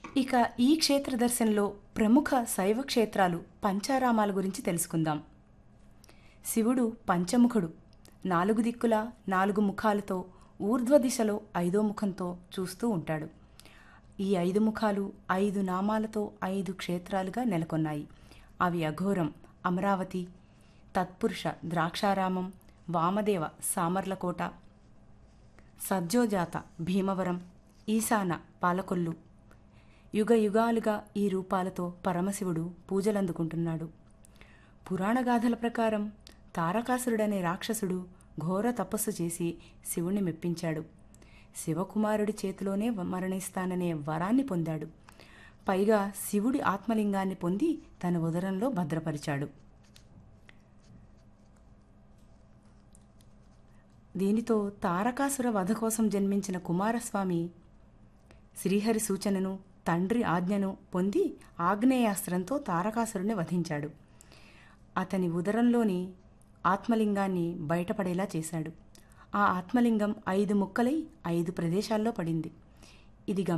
ఇక ఈ క్షేత్ర దర్శనంలో ప్రముఖ శైవ క్షేత్రాలు పంచారామాల గురించి తెలుసుకుందాం శివుడు పంచముఖుడు నాలుగు దిక్కుల నాలుగు ముఖాలతో ఊర్ధ్వ దిశలో ఐదో ముఖంతో చూస్తూ ఉంటాడు ఈ ఐదు ముఖాలు ఐదు నామాలతో ఐదు క్షేత్రాలుగా నెలకొన్నాయి అవి అఘోరం అమరావతి తత్పురుష ద్రాక్షారామం వామదేవ సామర్లకోట సజ్జోజాత భీమవరం ఈశాన పాలకొల్లు యుగ యుగాలుగా ఈ రూపాలతో పరమశివుడు పూజలందుకుంటున్నాడు పురాణగాథల ప్రకారం తారకాసురుడనే రాక్షసుడు ఘోర తపస్సు చేసి శివుణ్ణి మెప్పించాడు శివకుమారుడి చేతిలోనే మరణిస్తాననే వరాన్ని పొందాడు పైగా శివుడి ఆత్మలింగాన్ని పొంది తన ఉదరంలో భద్రపరిచాడు దీనితో తారకాసుర వధ కోసం జన్మించిన కుమారస్వామి శ్రీహరి సూచనను తండ్రి ఆజ్ఞను పొంది ఆగ్నేయాస్త్రంతో తారకాసురుని వధించాడు అతని ఉదరంలోని ఆత్మలింగాన్ని బయటపడేలా చేశాడు ఆ ఆత్మలింగం ఐదు ముక్కలై ఐదు ప్రదేశాల్లో పడింది ఇది